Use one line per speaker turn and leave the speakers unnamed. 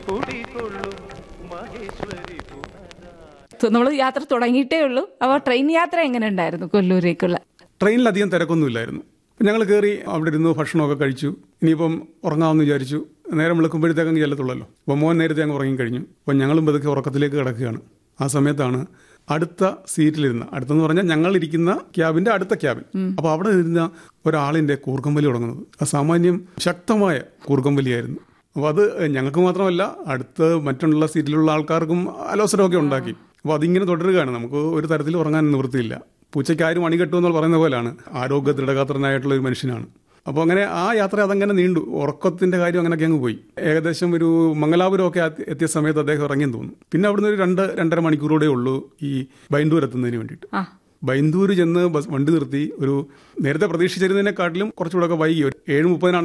കുടികൊള്ളും മഹേശ്വരി
നമ്മൾ യാത്ര തുടങ്ങിയിട്ടേ ഉള്ളൂ അപ്പോൾ ട്രെയിൻ യാത്ര എങ്ങനെ ഉണ്ടായിരുന്നു കൊല്ലൂരേക്കുള്ള
ട്രെയിനിൽ അധികം തിരക്കൊന്നുമില്ലായിരുന്നു ഞങ്ങൾ കയറി അവിടെ ഇരുന്ന് ഭക്ഷണമൊക്കെ കഴിച്ചു ഇനിയിപ്പം ഉറങ്ങാമെന്ന് വിചാരിച്ചു നേരം വിളിക്കുമ്പോഴത്തേക്കും ചെല്ലത്തുള്ളല്ലോ അപ്പോൾ മോൻ നേരത്തെ അങ്ങ് ഉറങ്ങി കഴിഞ്ഞു അപ്പോൾ ഞങ്ങളും പതുക്കെ ഉറക്കത്തിലേക്ക് കിടക്കുകയാണ് ആ സമയത്താണ് അടുത്ത സീറ്റിലിരുന്ന അടുത്തെന്ന് പറഞ്ഞാൽ ഞങ്ങൾ ഇരിക്കുന്ന ക്യാബിന്റെ അടുത്ത ക്യാബിൻ അപ്പോൾ അവിടെ ഇരുന്ന ഒരാളിന്റെ കൂർക്കമ്പലി തുടങ്ങുന്നത് അസാമാന്യം ശക്തമായ കൂർക്കമ്പലിയായിരുന്നു അപ്പോൾ അത് ഞങ്ങൾക്ക് മാത്രമല്ല അടുത്ത് മറ്റുള്ള സീറ്റിലുള്ള ആൾക്കാർക്കും അലോസരമൊക്കെ ഉണ്ടാക്കി അപ്പോൾ അതിങ്ങനെ തുടരുകയാണ് നമുക്ക് ഒരു തരത്തിൽ ഉറങ്ങാൻ നിവൃത്തിയില്ല പൂച്ചയ്ക്ക് ആരും അണികെട്ടു എന്ന് പറയുന്ന പോലെയാണ് ആരോഗ്യ ദൃഢഗാത്രനായിട്ടുള്ള ഒരു മനുഷ്യനാണ് അപ്പോൾ അങ്ങനെ ആ യാത്ര അതങ്ങനെ നീണ്ടു ഉറക്കത്തിന്റെ കാര്യം അങ്ങനെയൊക്കെ അങ്ങ് പോയി ഏകദേശം ഒരു മംഗലാപുരം ഒക്കെ എത്തി- എത്തിയ സമയത്ത് അദ്ദേഹം ഇറങ്ങിയെന്ന് തോന്നുന്നു പിന്നെ അവിടുന്ന് ഒരു രണ്ട് രണ്ടര മണിക്കൂറൂടെ ഉള്ളൂ ഈ ബൈൻഡൂർ എത്തുന്നതിന് വേണ്ടിയിട്ട്
ആ
ബൈന്ദൂര് ചെന്ന് ബസ് വണ്ടി നിർത്തി ഒരു നേരത്തെ പ്രതീക്ഷിച്ചിരുന്നതിനെക്കാട്ടിലും കുറച്ചുകൂടെ ഒക്കെ വൈകി ഒരു ഏഴ് മുപ്പതിനാണ്